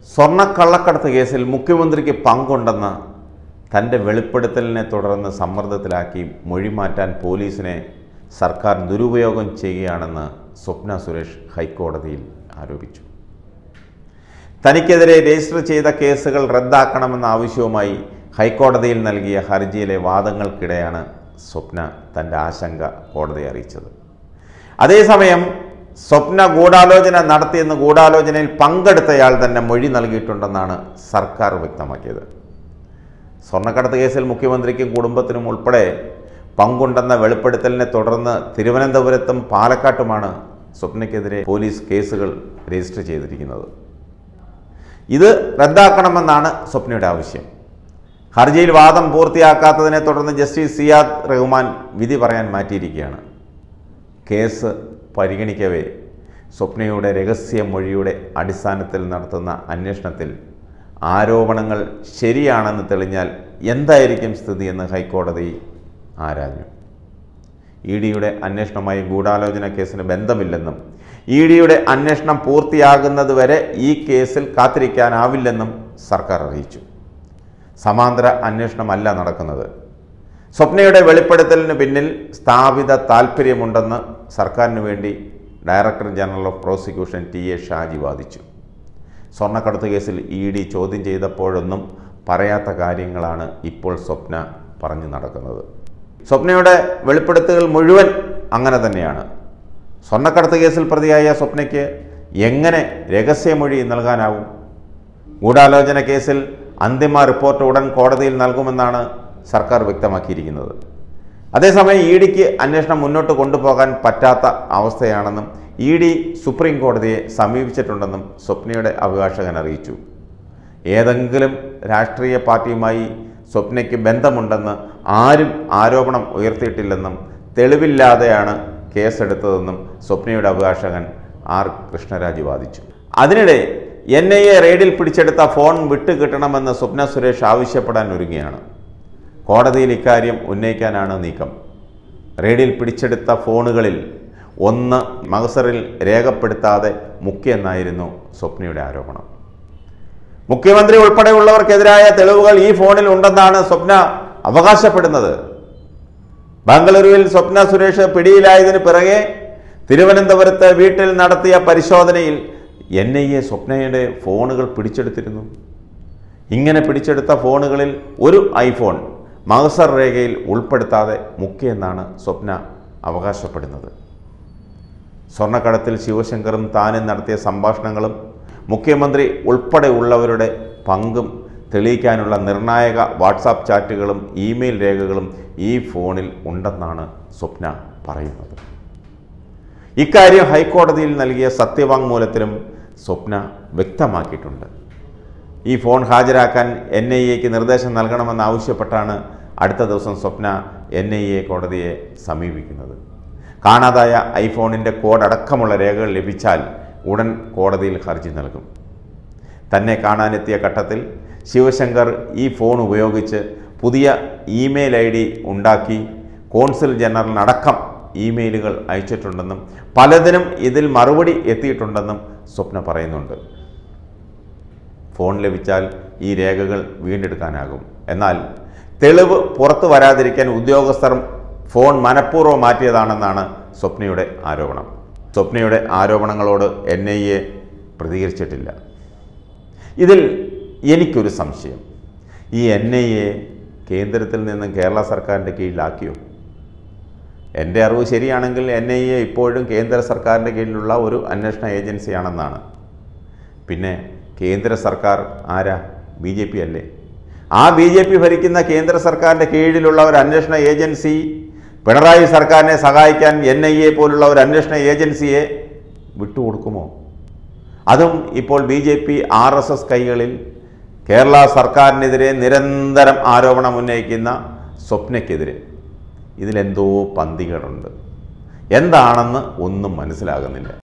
സ്വർണ്ണക്കള്ളക്കടത്ത് കേസിൽ മുഖ്യമന്ത്രിക്ക് പങ്കുണ്ടെന്ന തൻ്റെ വെളിപ്പെടുത്തലിനെ തുടർന്ന് സമ്മർദ്ദത്തിലാക്കി മൊഴി മാറ്റാൻ പോലീസിനെ സർക്കാർ ദുരുപയോഗം ചെയ്യുകയാണെന്ന് സ്വപ്ന സുരേഷ് ഹൈക്കോടതിയിൽ ആരോപിച്ചു തനിക്കെതിരെ രജിസ്റ്റർ ചെയ്ത കേസുകൾ റദ്ദാക്കണമെന്ന ആവശ്യവുമായി ഹൈക്കോടതിയിൽ നൽകിയ ഹർജിയിലെ വാദങ്ങൾക്കിടെയാണ് സ്വപ്ന തൻ്റെ ആശങ്ക കോടതിയെ അറിയിച്ചത് അതേസമയം സ്വപ്ന ഗൂഢാലോചന നടത്തിയെന്ന് ഗൂഢാലോചനയിൽ പങ്കെടുത്തയാൾ തന്നെ മൊഴി നൽകിയിട്ടുണ്ടെന്നാണ് സർക്കാർ വ്യക്തമാക്കിയത് സ്വർണ്ണക്കടത്ത് കേസിൽ മുഖ്യമന്ത്രിക്കും കുടുംബത്തിനും ഉൾപ്പെടെ പങ്കുണ്ടെന്ന വെളിപ്പെടുത്തലിനെ തുടർന്ന് തിരുവനന്തപുരത്തും പാലക്കാട്ടുമാണ് സ്വപ്നയ്ക്കെതിരെ പോലീസ് കേസുകൾ രജിസ്റ്റർ ചെയ്തിരിക്കുന്നത് ഇത് റദ്ദാക്കണമെന്നാണ് സ്വപ്നയുടെ ആവശ്യം ഹർജിയിൽ വാദം പൂർത്തിയാക്കാത്തതിനെ തുടർന്ന് ജസ്റ്റിസ് സിയാദ് റഹ്മാൻ വിധി പറയാൻ മാറ്റിയിരിക്കുകയാണ് കേസ് പരിഗണിക്കവേ സ്വപ്നയുടെ രഹസ്യ മൊഴിയുടെ അടിസ്ഥാനത്തിൽ നടത്തുന്ന അന്വേഷണത്തിൽ ആരോപണങ്ങൾ ശരിയാണെന്ന് തെളിഞ്ഞാൽ എന്തായിരിക്കും സ്ഥിതിയെന്ന് ഹൈക്കോടതി ആരാഞ്ഞു ഇ ഡിയുടെ അന്വേഷണവുമായി ഗൂഢാലോചന കേസിന് ബന്ധമില്ലെന്നും ഇ ഡിയുടെ അന്വേഷണം പൂർത്തിയാകുന്നതുവരെ ഈ കേസിൽ കാത്തിരിക്കാനാവില്ലെന്നും സർക്കാർ അറിയിച്ചു സമാന്തര അന്വേഷണമല്ല നടക്കുന്നത് സ്വപ്നയുടെ വെളിപ്പെടുത്തലിന് പിന്നിൽ സ്ഥാപിത താൽപ്പര്യമുണ്ടെന്ന് സർക്കാരിന് വേണ്ടി director general of prosecution T A Shaji വാദിച്ചു സ്വർണ്ണക്കടത്ത് കേസിൽ ഇ ഡി ചോദ്യം ചെയ്തപ്പോഴൊന്നും പറയാത്ത കാര്യങ്ങളാണ് ഇപ്പോൾ സ്വപ്ന പറഞ്ഞു നടക്കുന്നത് സ്വപ്നയുടെ വെളിപ്പെടുത്തുകൾ മുഴുവൻ അങ്ങനെ തന്നെയാണ് സ്വർണ്ണക്കടത്ത് കേസിൽ പ്രതിയായ സ്വപ്നയ്ക്ക് എങ്ങനെ രഹസ്യമൊഴി നൽകാനാവും ഗൂഢാലോചന കേസിൽ അന്തിമ റിപ്പോർട്ട് ഉടൻ കോടതിയിൽ നൽകുമെന്നാണ് സർക്കാർ വ്യക്തമാക്കിയിരിക്കുന്നത് അതേസമയം ഇ ഡിക്ക് അന്വേഷണം മുന്നോട്ട് കൊണ്ടുപോകാൻ പറ്റാത്ത അവസ്ഥയാണെന്നും ഇ ഡി സുപ്രീം കോടതിയെ സമീപിച്ചിട്ടുണ്ടെന്നും സ്വപ്നയുടെ അഭിഭാഷകൻ അറിയിച്ചു ഏതെങ്കിലും രാഷ്ട്രീയ പാർട്ടിയുമായി സ്വപ്നയ്ക്ക് ബന്ധമുണ്ടെന്ന് ആരും ആരോപണം ഉയർത്തിയിട്ടില്ലെന്നും തെളിവില്ലാതെയാണ് കേസെടുത്തതെന്നും സ്വപ്നയുടെ അഭിഭാഷകൻ ആർ കൃഷ്ണരാജ് വാദിച്ചു അതിനിടെ എൻ ഐ എ റെയ്ഡിൽ പിടിച്ചെടുത്ത ഫോൺ വിട്ടുകിട്ടണമെന്ന് സ്വപ്ന സുരേഷ് ആവശ്യപ്പെടാൻ ഒരുങ്ങിയാണ് കോടതിയിൽ ഇക്കാര്യം ഉന്നയിക്കാനാണ് നീക്കം റെയ്ഡിൽ പിടിച്ചെടുത്ത ഫോണുകളിൽ ഒന്ന് മഹസറിൽ രേഖപ്പെടുത്താതെ മുക്കിയെന്നായിരുന്നു സ്വപ്നയുടെ ആരോപണം മുഖ്യമന്ത്രി ഉൾപ്പെടെയുള്ളവർക്കെതിരായ തെളിവുകൾ ഈ ഫോണിൽ ഉണ്ടെന്നാണ് സ്വപ്ന അവകാശപ്പെടുന്നത് ബംഗളൂരുവിൽ സ്വപ്ന സുരേഷ് പിടിയിലായതിനു പിറകെ തിരുവനന്തപുരത്ത് വീട്ടിൽ നടത്തിയ പരിശോധനയിൽ എൻ ഐ എ സ്വപ്നയുടെ ഫോണുകൾ പിടിച്ചെടുത്തിരുന്നു ഇങ്ങനെ പിടിച്ചെടുത്ത ഫോണുകളിൽ ഒരു ഐഫോൺ മഹസർ രേഖയിൽ ഉൾപ്പെടുത്താതെ മുക്കിയെന്നാണ് സ്വപ്ന അവകാശപ്പെടുന്നത് സ്വർണ്ണക്കടത്തിൽ ശിവശങ്കറും താനും നടത്തിയ സംഭാഷണങ്ങളും മുഖ്യമന്ത്രി ഉൾപ്പെടെയുള്ളവരുടെ പങ്കും തെളിയിക്കാനുള്ള നിർണായക വാട്സാപ്പ് ചാറ്റുകളും ഇമെയിൽ രേഖകളും ഈ ഫോണിൽ ഉണ്ടെന്നാണ് സ്വപ്ന പറയുന്നത് ഇക്കാര്യം ഹൈക്കോടതിയിൽ നൽകിയ സത്യവാങ്മൂലത്തിലും സ്വപ്ന വ്യക്തമാക്കിയിട്ടുണ്ട് ഈ ഫോൺ ഹാജരാക്കാൻ എൻ ഐ എക്ക് നിർദ്ദേശം നൽകണമെന്നാവശ്യപ്പെട്ടാണ് അടുത്ത ദിവസം സ്വപ്ന എൻ ഐ എ കോടതിയെ സമീപിക്കുന്നത് കാണാതായ ഐഫോണിൻ്റെ കോഡ് അടക്കമുള്ള രേഖകൾ ലഭിച്ചാൽ ഉടൻ കോടതിയിൽ ഹർജി നൽകും തന്നെ കാണാനെത്തിയ ഘട്ടത്തിൽ ശിവശങ്കർ ഈ ഫോൺ ഉപയോഗിച്ച് പുതിയ ഇമെയിൽ ഐ ഡി ഉണ്ടാക്കി കോൺസുൽ ജനറലിനടക്കം ഇമെയിലുകൾ അയച്ചിട്ടുണ്ടെന്നും പലതിനും ഇതിൽ മറുപടി എത്തിയിട്ടുണ്ടെന്നും സ്വപ്ന പറയുന്നുണ്ട് ഫോൺ ലഭിച്ചാൽ ഈ രേഖകൾ വീണ്ടെടുക്കാനാകും എന്നാൽ തെളിവ് പുറത്തു വരാതിരിക്കാൻ ഉദ്യോഗസ്ഥർ ഫോൺ മനഃപൂർവ്വം മാറ്റിയതാണെന്നാണ് സ്വപ്നയുടെ ആരോപണം സ്വപ്നയുടെ ആരോപണങ്ങളോട് എൻ ഐ എ പ്രതികരിച്ചിട്ടില്ല ഇതിൽ എനിക്കൊരു സംശയം ഈ എൻ ഐ എ കേന്ദ്രത്തിൽ നിന്നും കേരള സർക്കാരിൻ്റെ കീഴിലാക്കിയോ എൻ്റെ അറിവ് ശരിയാണെങ്കിൽ എൻ ഐ എ ഇപ്പോഴും കേന്ദ്ര സർക്കാരിൻ്റെ കീഴിലുള്ള ഒരു അന്വേഷണ ഏജൻസിയാണെന്നാണ് പിന്നെ കേന്ദ്ര സർക്കാർ ആരാ ബി ജെ പി അല്ലേ ആ ബി ജെ പി ഭരിക്കുന്ന കേന്ദ്ര സർക്കാരിൻ്റെ കീഴിലുള്ള ഒരു അന്വേഷണ ഏജൻസി പിണറായി സർക്കാരിനെ സഹായിക്കാൻ എൻ ഐ എ പോലുള്ള ഒരു അന്വേഷണ ഏജൻസിയെ വിട്ടുകൊടുക്കുമോ അതും ഇപ്പോൾ B J P R S S കൈകളിൽ കേരള സർക്കാരിനെതിരെ നിരന്തരം ആരോപണം ഉന്നയിക്കുന്ന സ്വപ്നയ്ക്കെതിരെ ഇതിലെന്തോ പന്തികളുണ്ട് എന്താണെന്ന് ഒന്നും മനസ്സിലാകുന്നില്ല